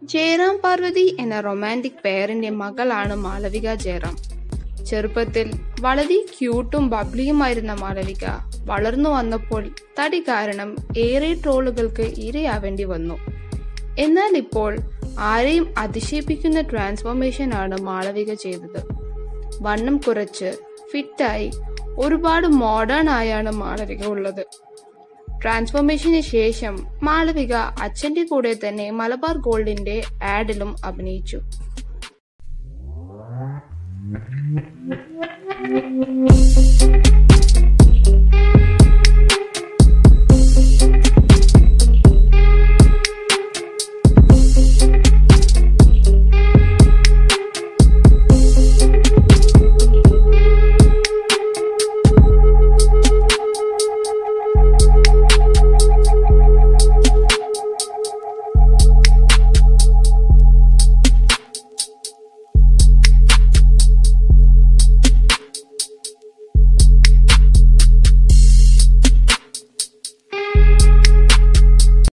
ജയറാം പാർവതി എന്ന റൊമാൻറ്റിക് പെയറിന്റെ മകളാണ് മാളവിക ജയറാം ചെറുപ്പത്തിൽ വളരെ ക്യൂട്ടും ബബ്ലിയുമായിരുന്ന മാളവിക വളർന്നു വന്നപ്പോൾ തടി കാരണം ഏറെ ട്രോളുകൾക്ക് ഇരയാവേണ്ടി വന്നു എന്നാൽ ഇപ്പോൾ ആരെയും അതിശയിപ്പിക്കുന്ന ട്രാൻസ്ഫോർമേഷൻ ആണ് മാളവിക ചെയ്തത് വണ്ണം കുറച്ച് ഫിറ്റായി ഒരുപാട് മോഡേൺ ആയാണ് മാളവിക ഉള്ളത് ട്രാൻസ്ഫോർമേഷന് ശേഷം മാളവിക അച്ഛന്റെ കൂടെ തന്നെ മലബാർ ഗോൾഡിന്റെ ആഡിലും അഭിനയിച്ചു